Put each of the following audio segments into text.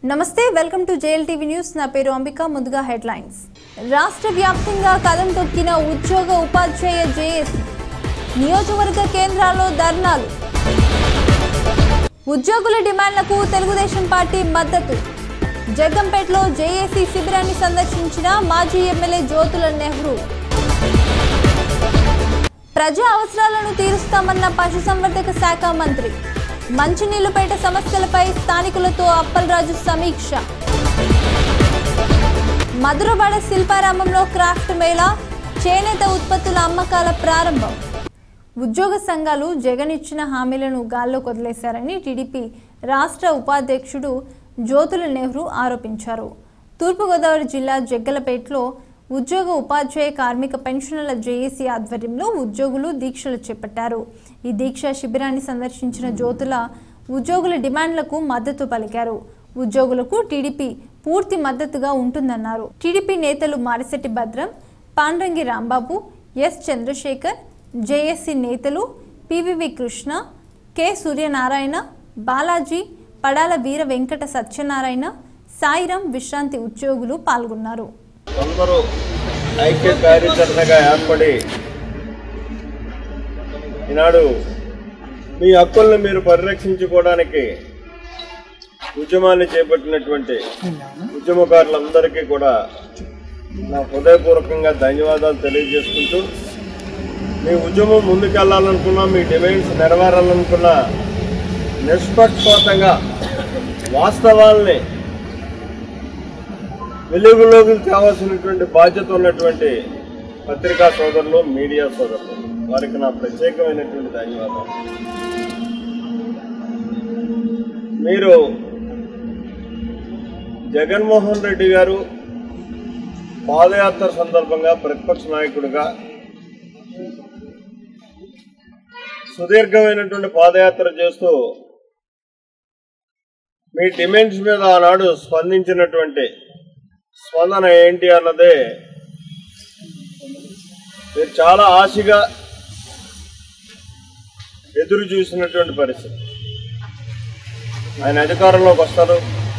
నమస్తే welcome to JL TV news నా పేరు అంబిక ముందుగా హెడ్లైన్స్ రాష్ట్ర వ్యాప్తంగా కదం తొక్కిన ఉద్యోగ ఉపాధ్యాయ జేఏసీ నియోజకవర్గ కేంద్రాల్లో ధర్నాలు ఉద్యోగుల డిమాండ్లకు తెలుగుదేశం పార్టీ మద్దతు జగ్గంపేటలో జేఏసీ శిబిరాన్ని సందర్శించిన మాజీ ఎమ్మెల్యే జ్యోతుల నెహ్రూ ప్రజా అవసరాలను తీరుస్తామన్న పశుసంవర్ధక శాఖ మంత్రి మంచినీళ్లుపేట సమస్యలపై స్థానికులతో అప్పలరాజు సమీక్ష మధురవాడ శిల్పారామంలో క్రాఫ్ట్ మేళా చేనేత ఉత్పత్తుల అమ్మకాల ప్రారంభం ఉద్యోగ సంఘాలు జగన్ ఇచ్చిన హామీలను గాల్లో కొదిలేశారని టీడీపీ రాష్ట్ర ఉపాధ్యక్షుడు జ్యోతుల నెహ్రూ ఆరోపించారు తూర్పుగోదావరి జిల్లా జగ్గలపేటలో ఉద్యోగ ఉపాధ్యాయ కార్మిక పెన్షన్ల జేఏసీ ఆధ్వర్యంలో ఉద్యోగులు దీక్షలు చేపట్టారు ఈ దీక్ష శిబిరాన్ని సందర్శించిన జ్యోతుల ఉద్యోగుల డిమాండ్లకు మద్దతు పలికారు ఉద్యోగులకు టీడీపీ పూర్తి మద్దతుగా ఉంటుందన్నారు టీడీపీ నేతలు మారిశెట్టి భద్రం పాండ్రంగి రాంబాబు ఎస్ చంద్రశేఖర్ జేఏసీ నేతలు పివివి కృష్ణ కె సూర్యనారాయణ బాలాజీ పడాల వీర వెంకట సత్యనారాయణ సాయిరాం విశ్రాంతి ఉద్యోగులు పాల్గొన్నారు అందరూ ఐక్య కార్యాచరణగా ఏర్పడి ఈనాడు మీ హక్కులను మీరు పరిరక్షించుకోవడానికి ఉద్యమాన్ని చేపట్టినటువంటి ఉద్యమకారులందరికీ కూడా నా హృదయపూర్వకంగా ధన్యవాదాలు తెలియజేసుకుంటూ మీ ఉద్యమం ముందుకెళ్లాలనుకున్నా మీ డిమాండ్స్ నెరవేరాలనుకున్నా నిష్పక్షపాతంగా వాస్తవాల్ని వెలుగులోకి తేవాల్సినటువంటి బాధ్యత ఉన్నటువంటి పత్రికా సోదరులు మీడియా సోదరులు వారికి నా ప్రత్యేకమైనటువంటి ధన్యవాదాలు మీరు జగన్మోహన్ రెడ్డి గారు పాదయాత్ర సందర్భంగా ప్రతిపక్ష నాయకుడిగా సుదీర్ఘమైనటువంటి పాదయాత్ర చేస్తూ మీ డిమాండ్స్ మీద ఆనాడు స్పందించినటువంటి స్పందన ఏంటి అన్నదే మీరు చాలా ఆశగా ఎదురు చూసినటువంటి పరిస్థితి ఆయన అధికారంలోకి వస్తారు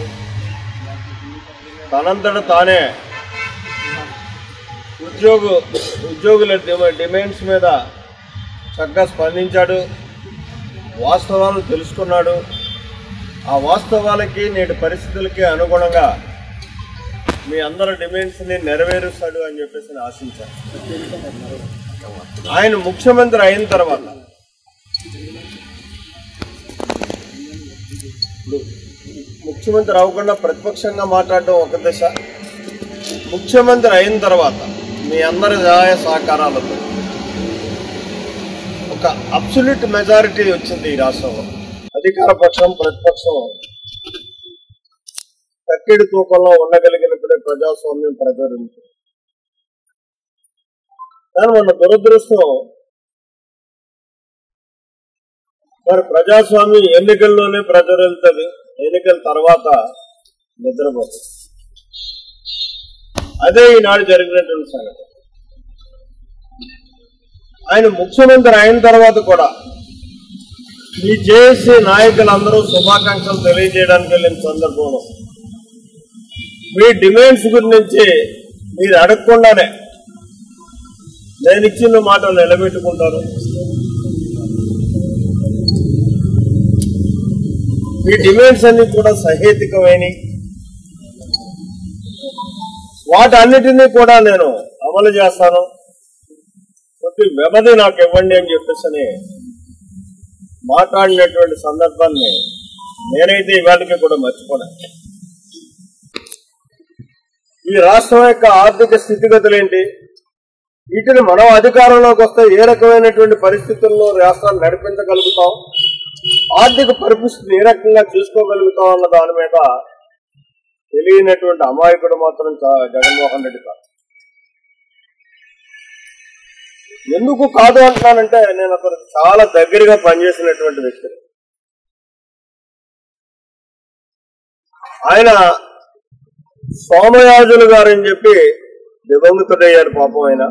తనంతట తానే ఉద్యోగ ఉద్యోగుల డిమా- డిమాండ్స్ మీద చక్కగా స్పందించాడు వాస్తవాలను తెలుసుకున్నాడు ఆ వాస్తవాలకి నేటి పరిస్థితులకి అనుగుణంగా మీ అందరి డిమాండ్స్ ని నెరవేరుస్తాడు అని చెప్పేసి నేను ఆశించాను ఆయన ముఖ్యమంత్రి అయిన తర్వాత ఇప్పుడు ముఖ్యమంత్రి అవ్వకుండా ప్రతిపక్షంగా మాట్లాడడం ఒక దశ ముఖ్యమంత్రి అయిన తర్వాత మీ అందరి సహాయ సహకారాలతో ఒక అబ్సల్యూట్ మెజారిటీ వచ్చింది ఈ రాష్ట్రంలో అధికార పక్షం ప్రతిపక్షం కక్కిడి తూకంలో ఉండగలిగినప్పుడే ప్రజాస్వామ్యం ప్రజరించింది కానీ మన దురదృష్టం మరి ప్రజాస్వామ్యం ఎన్నికల్లోనే ప్రజరెళ్తుంది ఎన్నికల తర్వాత నిద్రపోతుంది అదే ఈనాడు జరిగినటువంటి సంగతి ఆయన ముఖ్యమంత్రి అయిన తర్వాత కూడా ఈ జేఏసీ నాయకులందరూ శుభాకాంక్షలు తెలియజేయడానికి వెళ్ళిన సందర్భంలో మీ డిమాండ్స్ గురించి మీరు అడగకుండానే నేను ఇచ్చిన మాట నిలబెట్టుకుంటాను మీ డిమాండ్స్ అన్ని కూడా సహేతుకమైన వాటన్నిటినీ కూడా నేను అమలు చేస్తాను కొద్ది వ్యవధి నాకు ఇవ్వండి అని చెప్పేసి అని మాట్లాడినటువంటి సందర్భాన్ని నేనైతే ఇవాళకి కూడా మర్చిపోను ఈ రాష్ట్రం యొక్క ఆర్థిక స్థితిగతులు ఏంటి వీటిని మనం అధికారంలోకి వస్తే ఏ రకమైనటువంటి పరిస్థితుల్లో రాష్ట్రాన్ని నడిపించగలుగుతాం ఆర్థిక పరిస్థితిని ఏ రకంగా చూసుకోగలుగుతాం అన్న దాని మీద తెలియనటువంటి అమాయకుడు మాత్రం చా- జగన్మోహన్ రెడ్డి కాదు ఎందుకు కాదు అంటున్నానంటే నేను అతను చాలా దగ్గరగా పనిచేసినటువంటి వ్యక్తి ఆయన సోమయాజులు గారు అని చెప్పి దివంగతుడయ్యారు పాపం ఆయన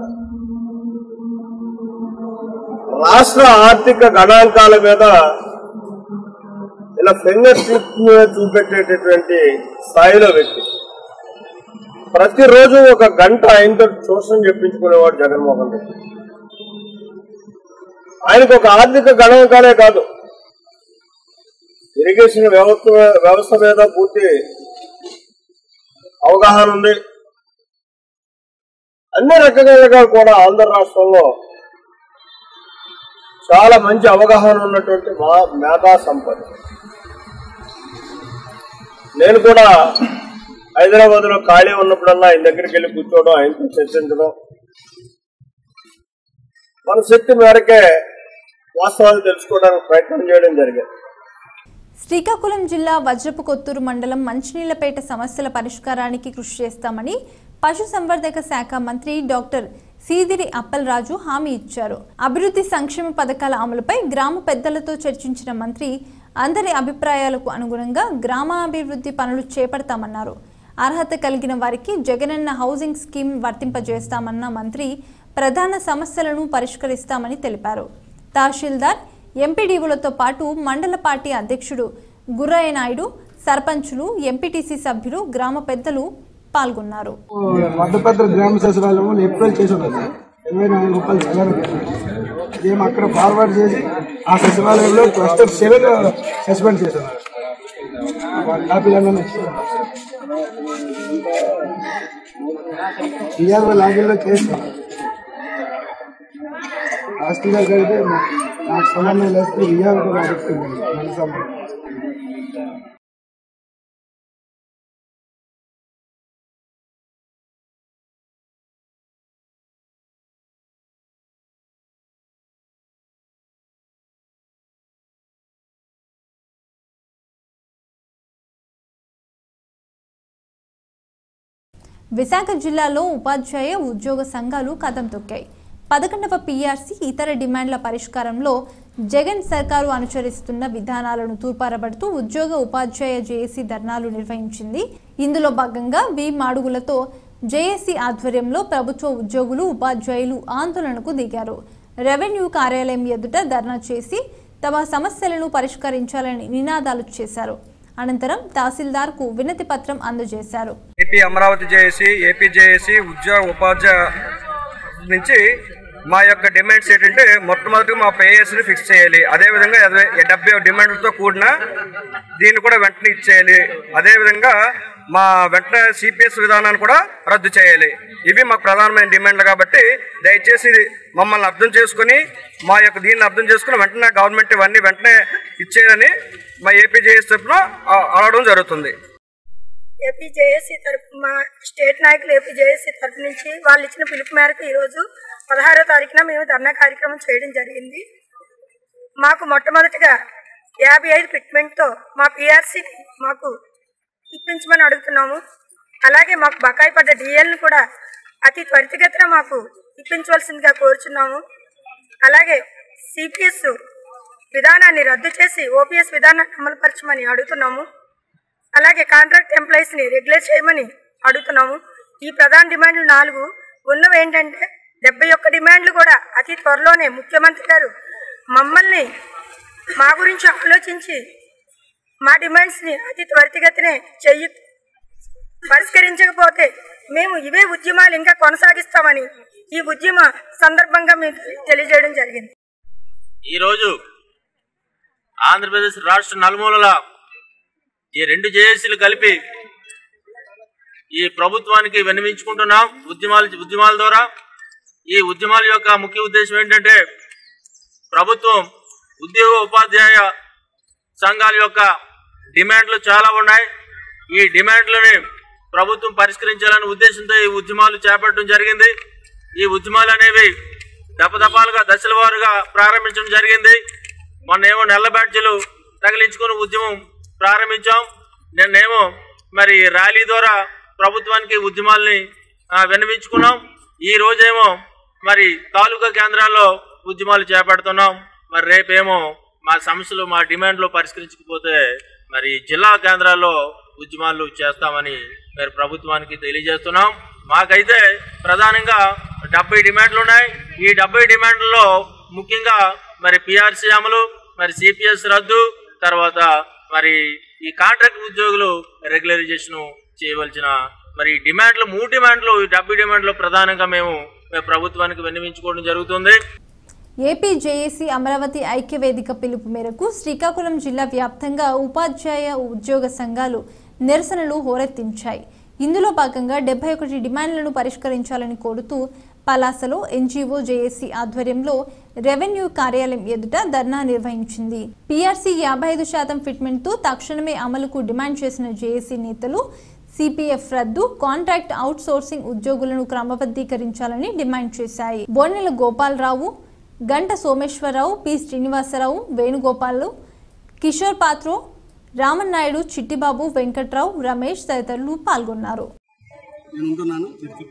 రాష్ట్ర ఆర్థిక గణాంకాల మీద ఇలా ఫింగర్ టిప్ మీద చూపెట్టేటటువంటి స్థాయిలో వ్యక్తి ప్రతిరోజు ఒక గంట ఆయనతో ట్యూషన్ చెప్పించుకునేవాడు జగన్మోహన్ రెడ్డి ఆయనకు ఒక ఆర్థిక గణాంకాలే కాదు ఇరిగేషన్ వ్యవస్థ వ్యవస్థ మీద పూర్తి అవగాహన ఉంది అన్ని రకాలుగా కూడా ఆంధ్ర రాష్ట్రంలో చాలా మంచి అవగాహన ఉన్నటువంటి మా మేధా సంపద నేను కూడా హైదరాబాద్ లో ఖాళీ ఉన్నప్పుడల్లా ఆయన దగ్గరికి వెళ్ళి కూర్చోవడం ఆయనతో చర్చించడం మన శక్తి మేరకే వాస్తవాలు తెలుసుకోవడానికి ప్రయత్నం చేయడం జరిగింది శ్రీకాకుళం జిల్లా వజ్రపు కొత్తూరు మండలం మంచినీళ్లపేట సమస్యల పరిష్కారానికి కృషి చేస్తామని పశుసంవర్ధక శాఖ మంత్రి డాక్టర్ సీదిరి అప్పలరాజు హామీ ఇచ్చారు అభివృద్ధి సంక్షేమ పథకాల అమలుపై గ్రామ పెద్దలతో చర్చించిన మంత్రి అందరి అభిప్రాయాలకు అనుగుణంగా గ్రామాభివృద్ధి పనులు చేపడతామన్నారు అర్హత కలిగిన వారికి జగనన్న హౌసింగ్ స్కీమ్ వర్తింపజేస్తామన్న మంత్రి ప్రధాన సమస్యలను పరిష్కరిస్తామని తెలిపారు తహసీల్దార్ ఎంపీడీఓలతో పాటు మండల పార్టీ అధ్యక్షుడు గుర్రయ్య నాయుడు సర్పంచులు ఎంపీటీసీ సభ్యులు గ్రామ పెద్దలు పాల్గొన్నారు మధ్యపత్ర గ్రామ సచివాలయం ఏప్రిల్ చేసి ఉన్నది సార్ ఇరవై నాలుగు రూపాయలు సెలవు మేము అక్కడ ఫార్వర్డ్ చేసి ఆ సచివాలయంలో క్లస్టర్ సెవెన్ సస్పెండ్ చేస్తున్నారు కాపీలన్నీ ఇవాళ లాగిన్లో చేస్తాం తహసీల్దార్ కడితే నాకు సంబంధం లేదు ఇవాళ కూడా అడుగుతుంది మన సంబంధం విశాఖ జిల్లాలో ఉపాధ్యాయ ఉద్యోగ సంఘాలు కదం తొక్కాయి పదకొండవ పీఆర్సీ ఇతర డిమాండ్ల పరిష్కారంలో జగన్ సర్కారు అనుసరిస్తున్న విధానాలను తూర్పారబడుతూ ఉద్యోగ ఉపాధ్యాయ జేఏసీ ధర్నాలు నిర్వహించింది ఇందులో భాగంగా వి మాడుగులతో జేఏసీ ఆధ్వర్యంలో ప్రభుత్వ ఉద్యోగులు ఉపాధ్యాయులు ఆందోళనకు దిగారు రెవెన్యూ కార్యాలయం ఎదుట ధర్నా చేసి తమ సమస్యలను పరిష్కరించాలని నినాదాలు చేశారు అనంతరం తహసీల్దార్కు వినతి పత్రం అందజేశారు AP Amaravati JAC AP JAC ఉద్యోగ ఉపాధ్యాయ నుంచి మా యొక్క డిమాండ్స్ ఏంటంటే మొట్టమొదటి మా పేఎస్ని ఫిక్స్ చేయాలి అదేవిధంగా యాభై డెబ్బై డిమాండ్లతో కూడిన దీన్ని కూడా వెంటనే ఇచ్చేయాలి అదేవిధంగా మా వెంటనే సిపిఎస్ విధానాన్ని కూడా రద్దు చేయాలి ఇవి మాకు ప్రధానమైన డిమాండ్లు కాబట్టి దయచేసి మమ్మల్ని అర్థం చేసుకుని మా యొక్క దీన్ని అర్థం చేసుకుని వెంటనే గవర్నమెంట్ ఇవన్నీ వెంటనే ఇచ్చేయాలని మా ఏపీ జేఎస్ తరఫున ఆ- అడగడం జరుగుతుంది ఏపీ జేఏసీ తరపు మా స్టేట్ నాయకులు ఏపీ జేఏసీ తరపు నుంచి వాళ్ళు ఇచ్చిన పిలుపు మేరకు ఈరోజు పదహారో తారీఖున మేము ధర్నా కార్యక్రమం చేయడం జరిగింది మాకు మొట్టమొదటిగా యాభై ఐదు ఫిట్మెంట్తో మా పిఆర్సీని మాకు ఇప్పించమని అడుగుతున్నాము అలాగే మాకు బకాయి పడ్డ డిఎల్ని కూడా అతి త్వరితగతిన మాకు ఇప్పించవలసిందిగా కోరుచున్నాము అలాగే సిపిఎస్ విధానాన్ని రద్దు చేసి ఓపీఎస్ విధానాన్ని అమలుపరచమని అడుగుతున్నాము అలాగే కాంట్రాక్ట్ ఎంప్లాయీస్ ని రెగ్యులేట్ చేయమని అడుగుతున్నాము ఈ ప్రధాన డిమాండ్లు నాలుగు ఉన్నవి ఏంటంటే డెబ్బై ఒక్క డిమాండ్లు కూడా అతి త్వరలోనే ముఖ్యమంత్రి గారు మమ్మల్ని మా గురించి ఆలోచించి మా డిమాండ్స్ ని అతి త్వరితగతినే చెయ్యి పరిష్కరించకపోతే మేము ఇవే ఉద్యమాలు ఇంకా కొనసాగిస్తామని ఈ ఉద్యమ సందర్భంగా మీకు తెలియజేయడం జరిగింది ఈరోజు ఆంధ్రప్రదేశ్ రాష్ట్ర నలుమూలల ఈ రెండు జేఏసీలు కలిపి ఈ ప్రభుత్వానికి విన్నవించుకుంటున్నాం ఉద్యమాల ఉద్యమాల ద్వారా ఈ ఉద్యమాల యొక్క ముఖ్య ఉద్దేశం ఏంటంటే ప్రభుత్వం ఉద్యోగ ఉపాధ్యాయ సంఘాల యొక్క డిమాండ్లు చాలా ఉన్నాయి ఈ డిమాండ్లని ప్రభుత్వం పరిష్కరించాలనే ఉద్దేశంతో ఈ ఉద్యమాలు చేపట్టడం జరిగింది ఈ ఉద్యమాలు అనేవి దపదపాలుగా దశల వారుగా ప్రారంభించడం జరిగింది మొన్నేమో నల్ల బ్యాడ్జీలు తగిలించుకుని ఉద్యమం ప్రారంభించాం నిన్నేమో మరి ర్యాలీ ద్వారా ప్రభుత్వానికి ఉద్యమాల్ని ఆ, విన్నవించుకున్నాం ఈ రోజేమో మరి తాలూకా కేంద్రాల్లో ఉద్యమాలు చేపడుతున్నాం మరి రేపేమో మా సమస్యలు మా డిమాండ్లు పరిష్కరించకపోతే మరి జిల్లా కేంద్రాల్లో ఉద్యమాలు చేస్తామని మరి ప్రభుత్వానికి తెలియజేస్తున్నాం మాకైతే ప్రధానంగా డెబ్బై డిమాండ్లు ఉన్నాయి ఈ డెబ్బై డిమాండ్లలో ముఖ్యంగా మరి పిఆర్సీ అమలు మరి సిపిఎస్ రద్దు తర్వాత మరి ఈ కాంట్రాక్ట్ ఉద్యోగులు రెగ్యులరైజేషన్ చేయవలసిన మరి ఈ డిమాండ్లు మూడు డిమాండ్లు ఈ డబ్బు డిమాండ్లు ప్రధానంగా మేము మేము ప్రభుత్వానికి విన్నవించుకోవడం జరుగుతుంది ఏపీ జేఏసీ అమరావతి ఐక్యవేదిక పిలుపు మేరకు శ్రీకాకుళం జిల్లా వ్యాప్తంగా ఉపాధ్యాయ ఉద్యోగ సంఘాలు నిరసనలు హోరెత్తించాయి ఇందులో భాగంగా డెబ్బై ఒకటి డిమాండ్లను పరిష్కరించాలని కోరుతూ పలాసలో ఎన్జీఓ జేఏసీ ఆధ్వర్యంలో రెవెన్యూ కార్యాలయం ఎదుట ధర్నా నిర్వహించింది పీఆర్సీ యాభై ఐదు శాతం ఫిట్మెంట్తో తక్షణమే అమలుకు డిమాండ్ చేసిన జేఏసీ నేతలు సిపిఎఫ్ రద్దు కాంట్రాక్ట్ అవుట్ సోర్సింగ్ ఉద్యోగులను క్రమబద్ధీకరించాలని డిమాండ్ చేశాయి బోనెల గోపాలరావు గంట సోమేశ్వరరావు పి శ్రీనివాసరావు వేణుగోపాలు కిషోర్ పాత్రో రామన్నాయుడు చిట్టిబాబు వెంకట్రావు రమేష్ తదితరులు పాల్గొన్నారు నేను ఉంటున్నాను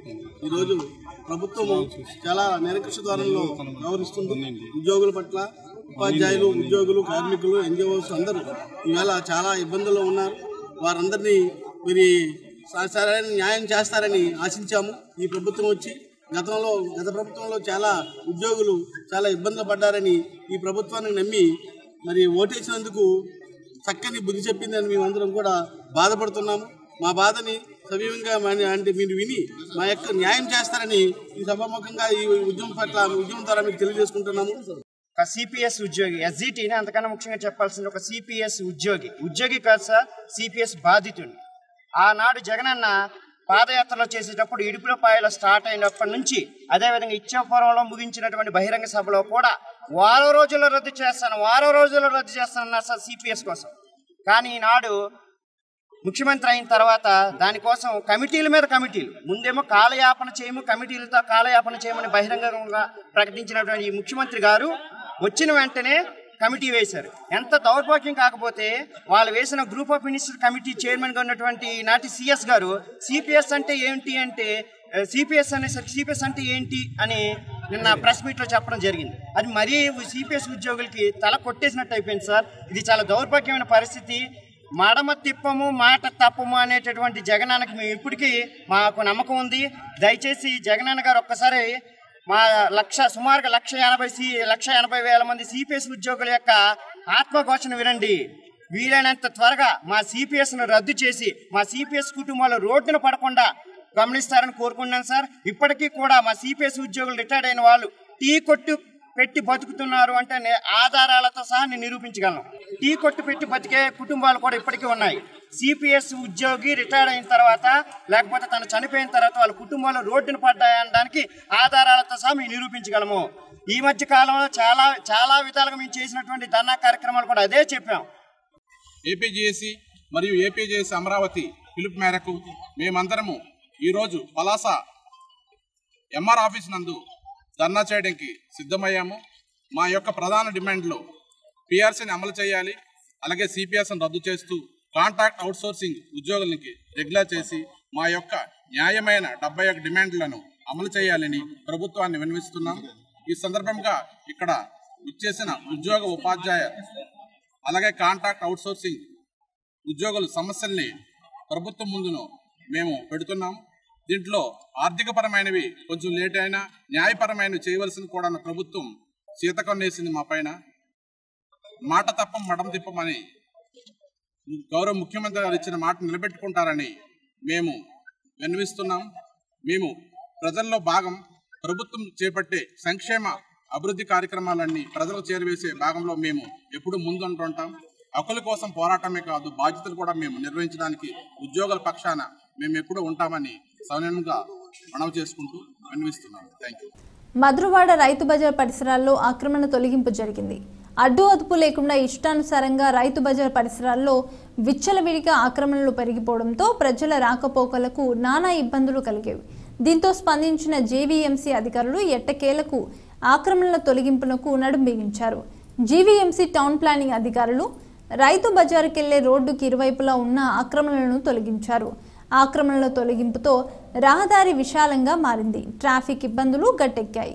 ఈరోజు ప్రభుత్వము చాలా నిరంకుశ ధోరణిలో వ్యవహరిస్తుంది ఉద్యోగుల పట్ల ఉపాధ్యాయులు ఉద్యోగులు కార్మికులు ఎన్జిఓస్ అందరూ ఈవేళ చాలా ఇబ్బందుల్లో ఉన్నారు వారందరినీ మరి స- సరైన న్యాయం చేస్తారని ఆశించాము ఈ ప్రభుత్వం వచ్చి గతంలో గత ప్రభుత్వంలో చాలా ఉద్యోగులు చాలా ఇబ్బందులు పడ్డారని ఈ ప్రభుత్వాన్ని నమ్మి మరి ఓటేసినందుకు చక్కని బుద్ధి చెప్పిందని మేమందరం కూడా బాధపడుతున్నాము మా బాధని సవ్యంగా మన- అంటే మీరు విని మా యొక్క న్యాయం చేస్తారని ఈ సభాముఖంగా ఈ ఉద్యమం పట్ల ఉద్యమం ద్వారా మీకు తెలియజేసుకుంటున్నాము ఒక సిపిఎస్ ఉద్యోగి ఎస్జిటిని అంతకన్నా ముఖ్యంగా చెప్పాల్సింది ఒక సిపిఎస్ ఉద్యోగి ఉద్యోగి కాదు సార్ సిపిఎస్ బాధితుడు ఆనాడు జగనన్న పాదయాత్రలో చేసేటప్పుడు ఇడుపులపాయలో స్టార్ట్ అయినప్పటి నుంచి అదేవిధంగా ఇచ్చాపురంలో ముగించినటువంటి బహిరంగ సభలో కూడా వారం రోజుల్లో రద్దు చేస్తాను వారం రోజుల్లో రద్దు చేస్తానన్నారు సార్ సిపిఎస్ కోసం కానీ ఈనాడు ముఖ్యమంత్రి అయిన తర్వాత దానికోసం కమిటీల మీద కమిటీలు ముందేమో కాలయాపన చేయము కమిటీలతో కాలయాపన చేయమని బహిరంగంగా ప్రకటించినటువంటి ఈ ముఖ్యమంత్రి గారు వచ్చిన వెంటనే కమిటీ వేశారు ఎంత దౌర్భాగ్యం కాకపోతే వాళ్ళు వేసిన గ్రూప్ ఆఫ్ మినిస్టర్ కమిటీ చైర్మన్గా ఉన్నటువంటి నాటి సిఎస్ గారు సిపిఎస్ అంటే ఏంటి అంటే సిపిఎస్ అనేసరికి సిపిఎస్ అంటే ఏంటి అని నిన్న ప్రెస్ మీట్లో చెప్పడం జరిగింది అది మరీ సిపిఎస్ ఉద్యోగులకి తల కొట్టేసినట్టు అయిపోయింది సార్ ఇది చాలా దౌర్భాగ్యమైన పరిస్థితి మడమ తిప్పము మాట తప్పము అనేటటువంటి జగనాన్నకి మేము ఇప్పటికీ మాకు నమ్మకం ఉంది దయచేసి జగనన్న గారు ఒక్కసారి మా లక్ష సుమారుగా లక్ష ఎనభై సి లక్ష ఎనభై వేల మంది సిపిఎస్ ఉద్యోగుల యొక్క ఆత్మఘోషణ వినండి వీలైనంత త్వరగా మా సిపిఎస్ను రద్దు చేసి మా సిపిఎస్ కుటుంబాలు రోడ్డున పడకుండా గమనిస్తారని కోరుకున్నాను సార్ ఇప్పటికీ కూడా మా సిపిఎస్ ఉద్యోగులు రిటైర్డ్ అయిన వాళ్ళు టీ కొట్టు పెట్టి బతుకుతున్నారు అంటే నే- ఆధారాలతో సహా నేను నిరూపించగలను టీ కొట్టు పెట్టి బతికే కుటుంబాలు కూడా ఇప్పటికీ ఉన్నాయి సిపిఎస్ ఉద్యోగి రిటైర్డ్ అయిన తర్వాత లేకపోతే తను చనిపోయిన తర్వాత వాళ్ళ కుటుంబాలు రోడ్డున పడ్డాయనడానికి ఆధారాలతో సహా మేము నిరూపించగలము ఈ మధ్య కాలంలో చాలా చాలా విధాలుగా మేము చేసినటువంటి ధర్నా కార్యక్రమాలు కూడా అదే చెప్పాం ఏపీజేఏసీ మరియు ఏపీజేఎస్ అమరావతి పిలుపు మేరకు మేమందరము ఈరోజు పలాస ఎంఆర్ ఆఫీస్ నందు ధర్నా చేయడానికి సిద్ధమయ్యాము మా యొక్క ప్రధాన డిమాండ్లు పిఆర్సీని అమలు చేయాలి అలాగే సిపిఎస్ను రద్దు చేస్తూ కాంట్రాక్ట్ అవుట్సోర్సింగ్ ఉద్యోగులకి రెగ్యులర్ చేసి మా యొక్క న్యాయమైన డెబ్బై ఒక డిమాండ్లను అమలు చేయాలని ప్రభుత్వాన్ని విన్నవిస్తున్నాం ఈ సందర్భంగా ఇక్కడ ఇచ్చేసిన ఉద్యోగ ఉపాధ్యాయ అలాగే కాంట్రాక్ట్ అవుట్సోర్సింగ్ ఉద్యోగుల సమస్యల్ని ప్రభుత్వం ముందును మేము పెడుతున్నాం దీంట్లో ఆర్థికపరమైనవి కొంచెం లేట్ అయినా న్యాయపరమైనవి చేయవలసిన కూడా ప్రభుత్వం సీతకొన్నేసింది మా పైన మాట తప్పం మడం తిప్పమని గౌరవ ముఖ్యమంత్రి గారు ఇచ్చిన మాట నిలబెట్టుకుంటారని మేము విన్నవిస్తున్నాం మేము ప్రజల్లో భాగం ప్రభుత్వం చేపట్టే సంక్షేమ అభివృద్ధి కార్యక్రమాలన్నీ ప్రజలకు చేరవేసే భాగంలో మేము ఎప్పుడు ముందుంటుంటాం హక్కుల కోసం పోరాటమే కాదు బాధ్యతలు కూడా మేము నిర్వహించడానికి ఉద్యోగుల పక్షాన మేము ఎప్పుడూ ఉంటామని సవినయంగా మనవి చేసుకుంటూ విన్నవిస్తున్నాం థ్యాంక్ యూ మధురవాడ రైతు బజార్ పరిసరాల్లో ఆక్రమణ తొలగింపు జరిగింది అడ్డు అదుపు లేకుండా ఇష్టానుసారంగా రైతు బజార్ పరిసరాల్లో విచ్చలవిడిగా ఆక్రమణలు పెరిగిపోవడంతో ప్రజల రాకపోకలకు నానా ఇబ్బందులు కలిగేవి దీంతో స్పందించిన జేవీఎంసీ అధికారులు ఎట్టకేలకు ఆక్రమణల తొలగింపునకు నడుం బిగించారు జీవీఎంసీ టౌన్ ప్లానింగ్ అధికారులు రైతు బజారుకెళ్లే రోడ్డుకి ఇరువైపులా ఉన్న ఆక్రమణలను తొలగించారు ఆక్రమణల తొలగింపుతో రహదారి విశాలంగా మారింది ట్రాఫిక్ ఇబ్బందులు గట్టెక్కాయి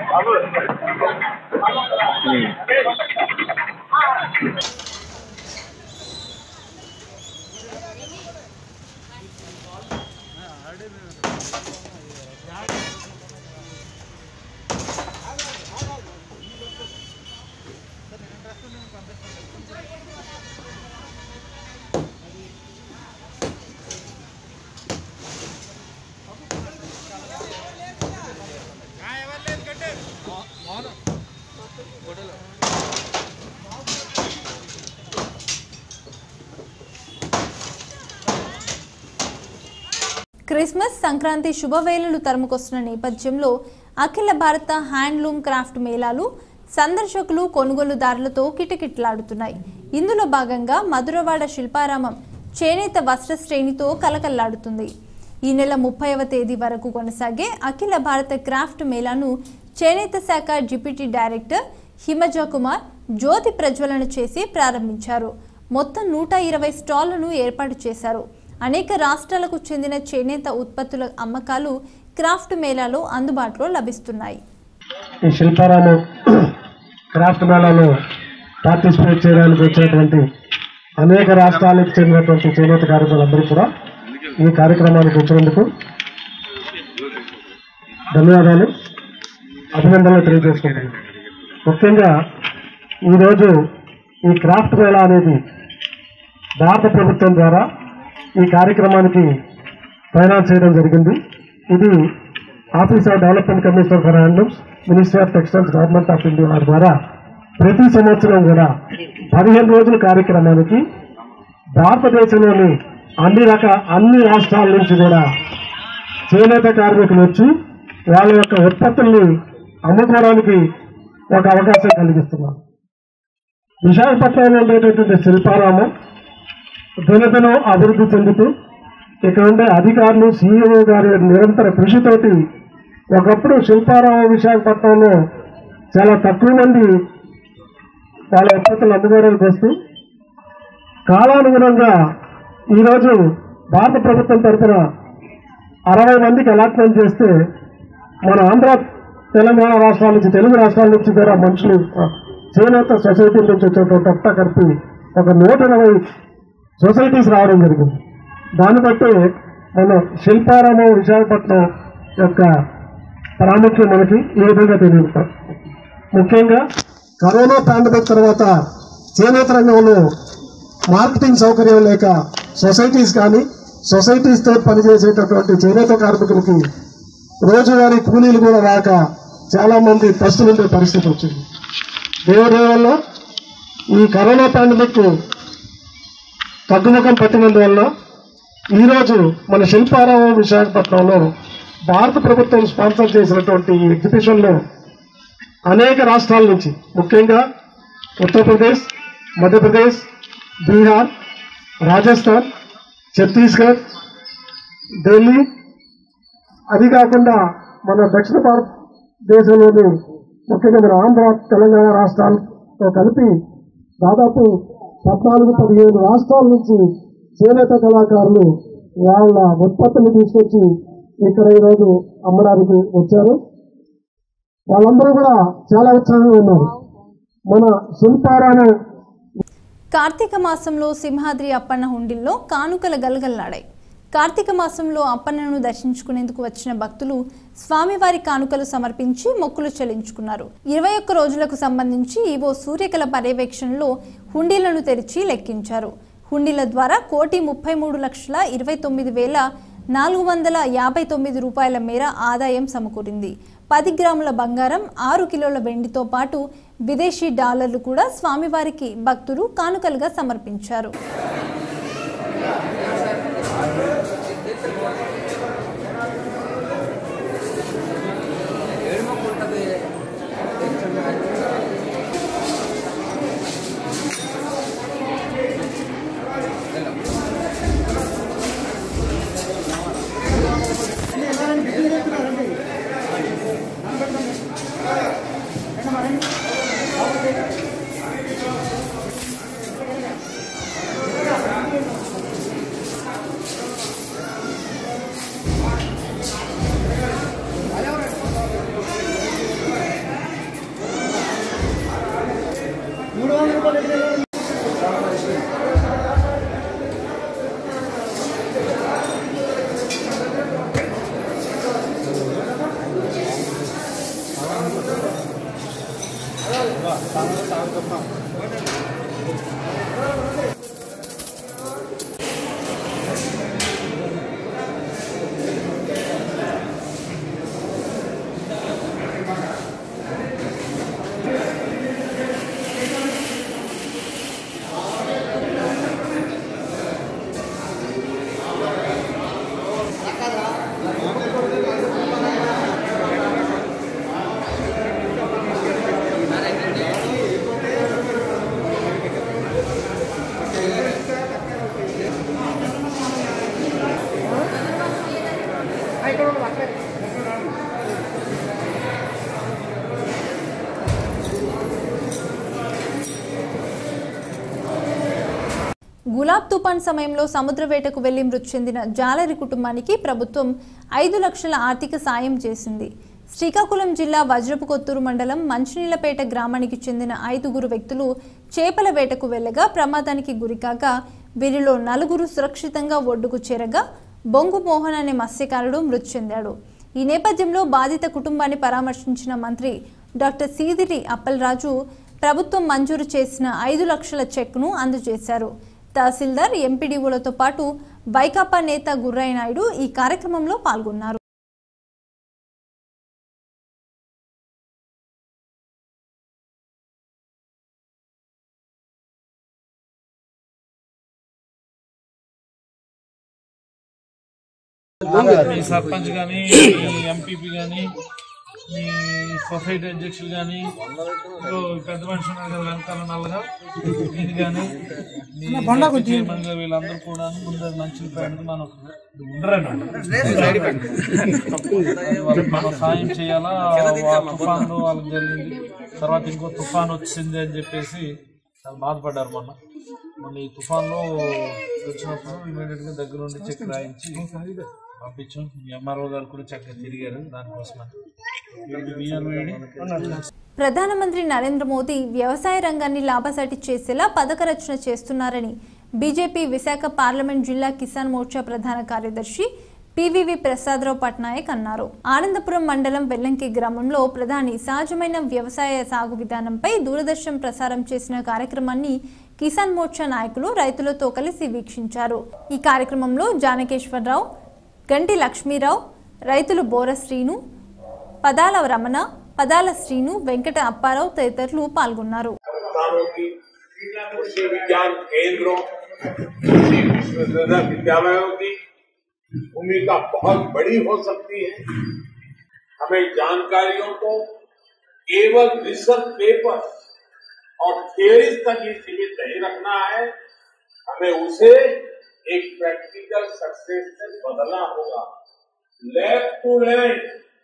క్రిస్మస్ సంక్రాంతి శుభవేళలు తరుముకొస్తున్న నేపథ్యంలో అఖిల భారత హ్యాండ్లూమ్ క్రాఫ్ట్ మేళాలు సందర్శకులు కొనుగోలుదారులతో కిటకిటలాడుతున్నాయి ఇందులో భాగంగా మధురవాడ శిల్పారామం చేనేత వస్త్ర శ్రేణితో కలకల్లాడుతుంది ఈ నెల ముప్పైవ తేదీ వరకు కొనసాగే అఖిల భారత క్రాఫ్ట్ మేళాను చేనేత శాఖ డిప్యూటీ డైరెక్టర్ హిమజ కుమార్ జ్యోతి ప్రజ్వలన చేసి ప్రారంభించారు మొత్తం నూట ఇరవై స్టాళ్లను ఏర్పాటు చేశారు అనేక రాష్ట్రాలకు చెందిన చేనేత ఉత్పత్తుల అమ్మకాలు క్రాఫ్ట్ మేళాలో అందుబాటులో లభిస్తున్నాయి ఈ శిల్పారామం క్రాఫ్ట్ మేళాలో పార్టిసిపేట్ చేయడానికి వచ్చినటువంటి అనేక రాష్ట్రాలకు చెందినటువంటి చేనేత కార్మికులందరూ కూడా ఈ కార్యక్రమానికి వచ్చినందుకు ధన్యవాదాలు అభినందనలు తెలియజేసుకుంటున్నాను ముఖ్యంగా ఈరోజు ఈ క్రాఫ్ట్ మేళా అనేది భారత ప్రభుత్వం ద్వారా ఈ కార్యక్రమానికి ఫైనాన్స్ చేయడం జరిగింది ఇది office of development commissioner for handlooms ministry of textiles government of India వారి ద్వారా ప్రతి సంవత్సరం కూడా పదిహేను రోజుల కార్యక్రమానికి భారతదేశంలోని అన్ని రక అన్ని రాష్ట్రాల నుంచి కూడా చేనేత కార్మికులు వచ్చి వాళ్ళ యొక్క ఉత్పత్తుల్ని అమ్ముకోవడానికి ఒక అవకాశం కలిగిస్తున్నారు విశాఖపట్నంలో ఉండేటటువంటి శిల్పారామం దినదినం అభివృద్ధి చెందుతూ ఇక్కడ ఉండే అధికారులు సీఈఓ గారి నిరంతర కృషితోటి ఒకప్పుడు శిల్పారామం విశాఖపట్నంలో చాలా తక్కువ మంది వాళ్ళ ఉత్పత్తులు అందుకోవడానికి వస్తూ కాలానుగుణంగా ఈరోజు భారత ప్రభుత్వం తరఫున అరవై మందికి అలాట్మెంట్ చేస్తే మన ఆంధ్ర తెలంగాణ రాష్ట్రాల నుంచి తెలుగు రాష్ట్రాల నుంచి కూడా మనుషులు ఆ, చేనేత సొసైటీ నుంచి వచ్చేటువంటి ఒక్క కలిపి ఒక నూట ఇరవై సొసైటీస్ రావడం జరిగింది దాన్ని బట్టి మన శిల్పారామం విశాఖపట్నం యొక్క ప్రాముఖ్యం మనకి ఈ విధంగా తెలియదు ముఖ్యంగా కరోనా పాండమిక్ తర్వాత చేనేత రంగంలో మార్కెటింగ్ సౌకర్యం లేక సొసైటీస్ కానీ సొసైటీస్ తో పనిచేసేటటువంటి చేనేత కార్మికులకి రోజువారీ కూలీలు కూడా రాక చాలా మంది పస్తులుండే పరిస్థితి వచ్చింది దేవుడి వల్ల ఈ కరోనా పాండమిక్ తగ్గుముఖం పట్టినందువల్ల ఈరోజు మన శిల్పారామం విశాఖపట్నంలో భారత ప్రభుత్వం స్పాన్సర్ చేసినటువంటి ఈ ఎగ్జిబిషన్లో అనేక రాష్ట్రాల నుంచి ముఖ్యంగా ఉత్తరప్రదేశ్ మధ్యప్రదేశ్ బీహార్ రాజస్థాన్ ఛత్తీస్గఢ్ ఢిల్లీ అది కాకుండా మన దక్షిణ భారతదేశంలోని ముఖ్యంగా మన ఆంధ్ర తెలంగాణ రాష్ట్రాలతో కలిపి దాదాపు పద్నాలుగు పదిహేను రాష్ట్రాల నుంచి చేనేత కళాకారులు వాళ్ళ ఉత్పత్తులు తీసుకొచ్చి ఇక్కడ ఈరోజు అమ్మడానికి వచ్చారు వాళ్ళందరూ కూడా చాలా ఉత్సాహంగా ఉన్నారు మన శిల్పారాయణ కార్తీక మాసంలో సింహాద్రి అప్పన్న హుండిల్లో కానుకల గలగల్లాడాయి కార్తీక మాసంలో అప్పన్నను దర్శించుకునేందుకు వచ్చిన భక్తులు స్వామివారి కానుకలు సమర్పించి మొక్కులు చెల్లించుకున్నారు ఇరవై ఒక్క రోజులకు సంబంధించి ఈవో సూర్యకళ పర్యవేక్షణలో హుండీలను తెరిచి లెక్కించారు హుండీల ద్వారా కోటి ముప్పై మూడు లక్షల ఇరవై తొమ్మిది వేల నాలుగు వందల యాభై తొమ్మిది రూపాయల మేర ఆదాయం సమకూరింది పది గ్రాముల బంగారం ఆరు కిలోల వెండితో పాటు విదేశీ డాలర్లు కూడా స్వామివారికి భక్తులు కానుకలుగా సమర్పించారు గులాబ్ తుఫాన్ సమయంలో సముద్ర వేటకు వెళ్లి మృతి చెందిన జాలరి కుటుంబానికి ప్రభుత్వం ఐదు లక్షల ఆర్థిక సాయం చేసింది శ్రీకాకుళం జిల్లా వజ్రపు కొత్తూరు మండలం మంచినీళ్లపేట గ్రామానికి చెందిన ఐదుగురు వ్యక్తులు చేపల వేటకు వెళ్లగా ప్రమాదానికి గురికాగా వీరిలో నలుగురు సురక్షితంగా ఒడ్డుకు చేరగా బొంగు మోహన్ అనే మత్స్యకారుడు మృతి చెందాడు ఈ నేపథ్యంలో బాధిత కుటుంబాన్ని పరామర్శించిన మంత్రి డాక్టర్ సీదిరి అప్పలరాజు ప్రభుత్వం మంజూరు చేసిన ఐదు లక్షల చెక్ను అందజేశారు తహసీల్దార్ ఎంపీడీఓలతో పాటు వైకాపా నేత గుర్రాయి నాయుడు ఈ కార్యక్రమంలో పాల్గొన్నారు మీ సర్పంచ్ కానీ మీ ఎంపీపీ కానీ మీ సొసైటీ అధ్యక్షులు కానీ పెద్ద మనిషి ఉన్నారు కదా వెనకాల నల్లగా ఇది కానీ మీ చైర్మన్ గా వీళ్ళందరూ కూడా ముందు మంచి పెడితే మనం ఉండరండి వాళ్ళకి మనం సాయం చేయాలా ఆ తుఫాను వాళ్ళకి జరిగింది తర్వాత ఇంకో తుఫాన్ వచ్చింది అని చెప్పేసి చాలా బాధపడ్డారు మొన్న మొన్న ఈ తుఫాన్లో వచ్చినప్పుడు ఇమీడియట్ గా దగ్గర ఉండి చెక్ రాయించి పంపించాం మీ ఎంఆర్ఓ గారు కూడా చక్కగా తిరిగారు దానికోసమని ఇది బియ్యం ప్రధానమంత్రి నరేంద్ర మోదీ వ్యవసాయ రంగాన్ని లాభసాటి చేసేలా పథక రచన చేస్తున్నారని బీజేపీ విశాఖ పార్లమెంట్ జిల్లా కిసాన్ మోర్చా ప్రధాన కార్యదర్శి పివివి ప్రసాదరావు పట్నాయక్ అన్నారు ఆనందపురం మండలం వెల్లంకి గ్రామంలో ప్రధాని సహజమైన వ్యవసాయ సాగు విధానంపై దూరదర్శన్ ప్రసారం చేసిన కార్యక్రమాన్ని కిసాన్ మోర్చా నాయకులు రైతులతో కలిసి వీక్షించారు ఈ కార్యక్రమంలో జానకేశ్వరరావు గంటి లక్ష్మీరావు రైతులు బోర శ్రీను పదాల రమణ పదాల శ్రీను వెంకట అప్పారావు తదితరులు పాల్గొన్నారు संस्थानों की कृषि विज्ञान केंद्रों कृषि विश्वविद्यालयों की भूमिका बहुत बड़ी हो सकती है हमें जानकारियों को केवल रिसर्च पेपर और थियरीज तक ही सीमित नहीं रखना है हमें उसे एक प्रैक्टिकल सक्सेस से बदलना होगा लैब टू लैंड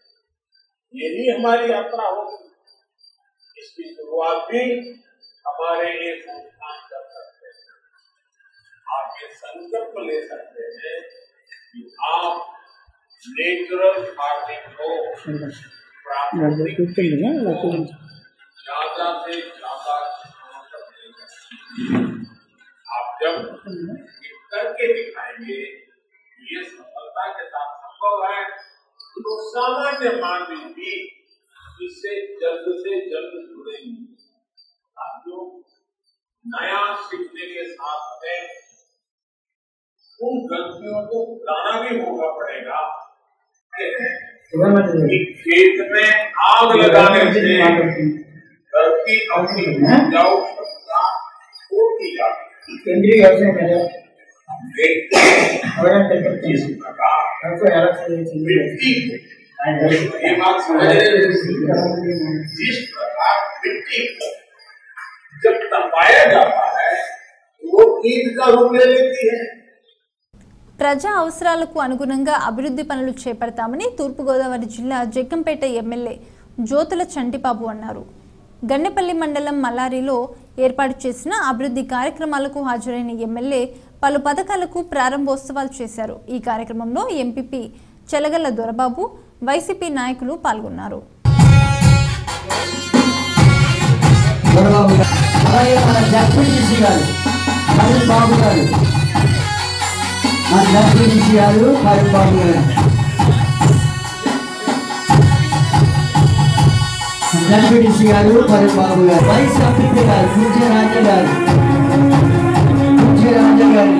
यही हमारी यात्रा होगी इसकी शुरुआत भी हमारे ये संस्थान कर सकते हैं आप ये संकल्प ले सकते हैं कि आप नेचुरल फार्मिंग को प्राकृतिक खेती को ज्यादा से ज्यादा किसानों तक ले जाएंगे। आप जब ये करके दिखाएंगे ये सफलता के साथ संभव है तो सामान्य मानवी भी इससे जल्द से जल्द जुड़ेंगे साथियों नया सीखने के साथ हमें उन गलतियों को भुलाना भी होगा पड़ेगा कि खेत में आग लगाने से धरती अपनी उपजाऊ क्षमता होती जाती है केंद्रीय व्यवसाय लेकिन जिस प्रकार मिट्टी ये बात समझ जिस प्रकार मिट्टी को जब तपाया जाता है वो ईद का रूप ले लेती है ప్రజా అవసరాలకు అనుగుణంగా అభివృద్ధి పనులు చేపడతామని తూర్పుగోదావరి జిల్లా జగ్గంపేట ఎమ్మెల్యే జ్యోతుల చంటిబాబు అన్నారు గన్నెపల్లి మండలం మల్లారిలో ఏర్పాటు చేసిన అభివృద్ధి కార్యక్రమాలకు హాజరైన ఎమ్మెల్యే పలు పథకాలకు ప్రారంభోత్సవాలు చేశారు ఈ కార్యక్రమంలో ఎంపీపీ చెలగల్ల దొరబాబు వైసీపీ నాయకులు పాల్గొన్నారు అలాగే మన జడ్పీటీసీ గారు కరుణ్ బాబు గారు మన జడ్పీటీసీ గారు కరుణ్ బాబు గారు జడ్పీటీసీ గారు కరుణ్ బాబు గారు వైస్ ఎంపీ గారు కుంచే రాజా గారు కుంచే రాజా గారు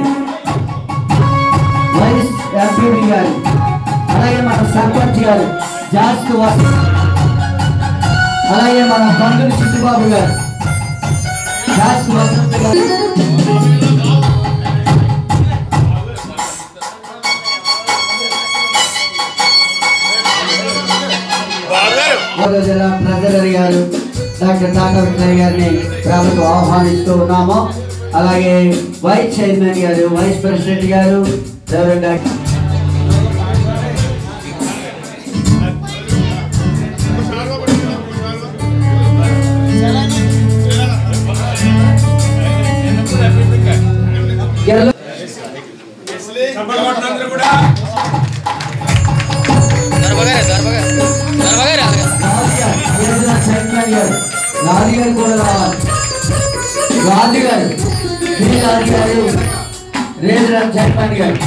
వైస్ ఎంపీ గారు అలాగే మన సర్పంచ్ గారు జాస్తి వస్ అలాగే మన బంధువు చిట్టుబాబు గారు జాస్తి వసంత గారు గోదావరి జిల్లా ట్రెజరర్ గారు డాక్టర్ తాకవిట్లయ్య గారిని ప్రభుత్వం ఆహ్వానిస్తూ ఉన్నాము అలాగే వైస్ చైర్మన్ గారు వైస్ ప్రెసిడెంట్ గారు రెవరెండ్ డాక్టర్ చప్పట్లు కొట్టండి అందరూ కూడా రాజు గారు కూడా రావాలి రాజు గారు శ్రీ రాజు గారు రేజరామ్ చైర్మన్ గారు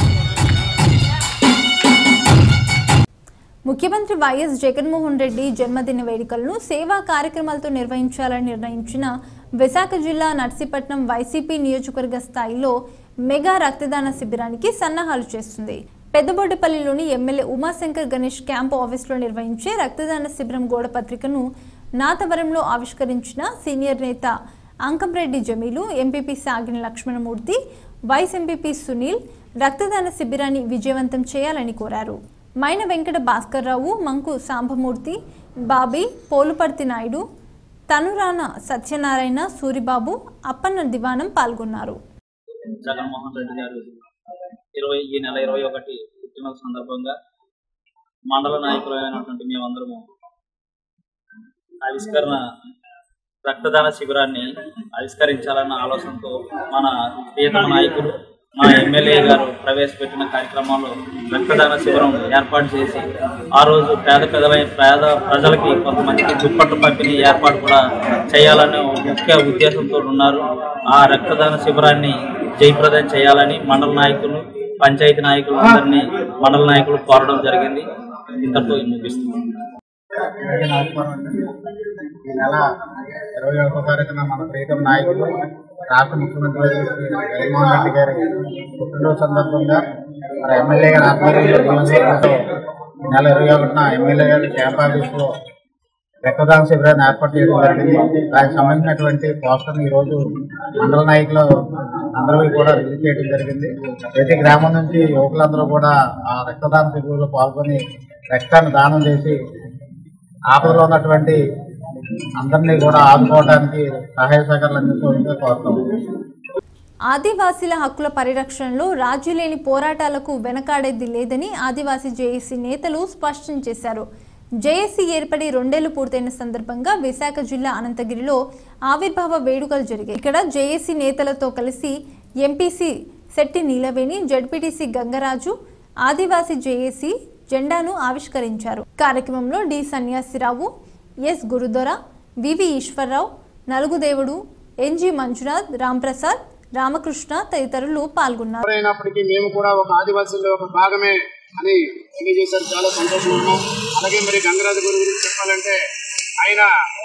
ముఖ్యమంత్రి వైఎస్ జగన్మోహన్ రెడ్డి జన్మదిన వేడుకలను సేవా కార్యక్రమాలతో నిర్వహించాలని నిర్ణయించిన విశాఖ జిల్లా నర్సీపట్నం వైసీపీ నియోజకవర్గ స్థాయిలో మెగా రక్తదాన శిబిరానికి సన్నాహాలు చేస్తుంది పెద్దబొడ్డపల్లిలోని ఎమ్మెల్యే ఉమాశంకర్ గణేష్ క్యాంపు ఆఫీసులో నిర్వహించే రక్తదాన శిబిరం గోడ పత్రికను నాతవరంలో ఆవిష్కరించిన సీనియర్ నేత అంకంరెడ్డి జమీలు ఎంపీపీ సాగిన లక్ష్మణమూర్తి వైస్ ఎంపీపీ సునీల్ రక్తదాన శిబిరాన్ని విజయవంతం చేయాలని కోరారు మైన వెంకట భాస్కర్రావు మంకు సాంబమూర్తి బాబీ పోలుపర్తి నాయుడు తనురాన సత్యనారాయణ సూరిబాబు అప్పన్న దివానం పాల్గొన్నారు జగన్మోహన్ రెడ్డి గారు ఇరవై ఈ నెల ఇరవై ఒకటి పుట్టిన సందర్భంగా మండల నాయకులైనటువంటి మేమందరము ఆవిష్కరణ రక్తదాన శిబిరాన్ని ఆవిష్కరించాలన్న ఆలోచనతో మన ప్రియతమ నాయకులు మా ఎమ్మెల్యే గారు ప్రవేశపెట్టిన కార్యక్రమంలో రక్తదాన శిబిరం ఏర్పాటు చేసి ఆ రోజు పేద పెదలైన పేద ప్రజలకి కొంతమందికి దుప్పట్టు పంపిణీ ఏర్పాటు కూడా చేయాలనే ఒక ముఖ్య ఉద్దేశంతో ఉన్నారు ఆ రక్తదాన శిబిరాన్ని జయప్రదం చేయాలని మండల నాయకులు పంచాయతీ నాయకులు అందరినీ మండల నాయకులు కోరడం జరిగింది ఇంతతో ముగిస్తున్నాం అలాగే నమస్కారం అండి ఈ నెల ఇరవై ఒకటో తారీఖున మన ప్రీతం నాయకులు రాష్ట్ర ముఖ్యమంత్రి శ్రీ జగన్మోహన్ రెడ్డి గారి పుట్టినరోజు సందర్భంగా మన ఎమ్మెల్యే గారి ఆధ్వర్యంలో నియోజకవర్గంలో ఈ నెల ఇరవై ఒకటిన ఎమ్మెల్యే గారి క్యాంప్ ఆఫీస్లో రక్తదాన శిబిరాన్ని ఏర్పాటు చేయడం జరిగింది దానికి సంబంధించినటువంటి పోస్టర్ని ఈరోజు మండల నాయకులు అందరూ కూడా రిలీజ్ చేయడం జరిగింది ప్రతి గ్రామం నుంచి యువకులందరూ కూడా ఆ రక్తదాన శిబిరంలో పాల్గొని రక్తాన్ని దానం చేసి ఆపదలో ఉన్నటువంటి అందరినీ కూడా ఆదుకోవడానికి సహాయ సహకారాలు అందించవలసిందిగా కోరుతాం ఆదివాసీల హక్కుల పరిరక్షణలో రాజీ లేని పోరాటాలకు వెనకాడేది లేదని ఆదివాసీ జేఏసీ నేతలు స్పష్టం చేశారు జేఏసీ ఏర్పడి రెండేళ్లు పూర్తయిన సందర్భంగా విశాఖ జిల్లా అనంతగిరిలో ఆవిర్భావ వేడుకలు జరిగాయి ఇక్కడ జేఏసీ నేతలతో కలిసి MPC Shetty Neelaveni ZPTC Gangaraju Adivasi JAC జెండాను ఆవిష్కరించారు కార్యక్రమంలో D Sanyasirao S Gurudora VV Eswararao Nalugudevudu NG Manjunath Ramprasad Ramakrishna తదితరులు పాల్గొన్నారు అయినప్పటికీ మేము కూడా ఒక ఆదివాసీల్లో ఒక భాగమే అని తెలియజేశారు చాలా సంతోషం ఉన్నాం అలాగే మరి గంగరాజు గురి గురించి చెప్పాలంటే ఆయన